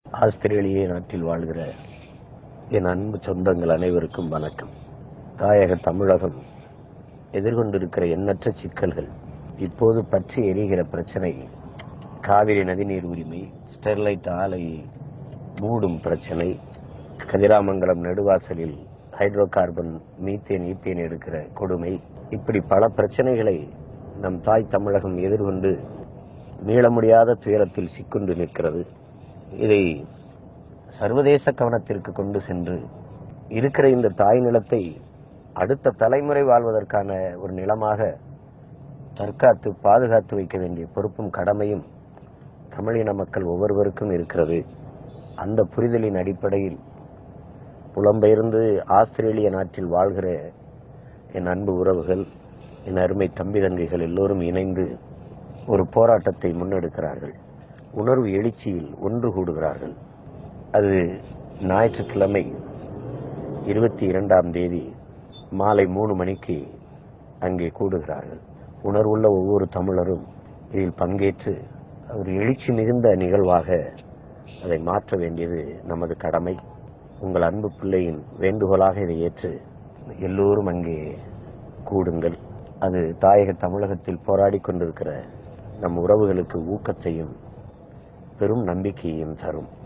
ஆஸ்திரேலிய நாட்டில் வாழ்கிற என் அன்பு சொந்தங்கள் அனைவருக்கும் வணக்கம் தாயக தமிழகம் எதிர்கொண்டிருக்கிற எண்ணற்ற சிக்கல்கள் இப்போது பற்றி எரிகிற பிரச்சனை காவிரி நதிநீர் உரிமை ஸ்டெர்லைட் ஆலையை மூடும் பிரச்சனை கதிராமங்கலம் நெடுவாசலில் ஹைட்ரோ கார்பன் மீத்தேன் ஈத்தேன் எடுக்கிற கொடுமை இப்படி பல பிரச்சனைகளை நம் தாய் தமிழகம் எதிர்கொண்டு மீள முடியாத துயரத்தில் சிக்குண்டு நிற்கிறது இதை சர்வதேச கவனத்திற்கு கொண்டு சென்று இருக்கிற இந்த தாய் நிலத்தை அடுத்த தலைமுறை வாழ்வதற்கான ஒரு நிலமாக தற்காத்து பாதுகாத்து வைக்க வேண்டிய பொறுப்பும் கடமையும் தமிழின மக்கள் ஒவ்வொருவருக்கும் இருக்கிறது அந்த புரிதலின் அடிப்படையில் புலம்பெயர்ந்து ஆஸ்திரேலிய நாட்டில் வாழ்கிற என் அன்பு உறவுகள் என் அருமை தம்பி தங்கைகள் எல்லோரும் இணைந்து ஒரு போராட்டத்தை முன்னெடுக்கிறார்கள் உணர்வு எழுச்சியில் ஒன்று கூடுகிறார்கள் அது ஞாயிற்றுக்கிழமை இருபத்தி இரண்டாம் தேதி மாலை மூணு மணிக்கு அங்கே கூடுகிறார்கள் உணர்வுள்ள ஒவ்வொரு தமிழரும் இதில் பங்கேற்று ஒரு எழுச்சி மிகுந்த நிகழ்வாக அதை மாற்ற வேண்டியது நமது கடமை உங்கள் அன்பு பிள்ளையின் வேண்டுகோளாக இதை ஏற்று எல்லோரும் அங்கே கூடுங்கள் அது தாயக தமிழகத்தில் போராடி கொண்டிருக்கிற நம் உறவுகளுக்கு ஊக்கத்தையும் பெரும் நம்பிக்கையையும் தரும்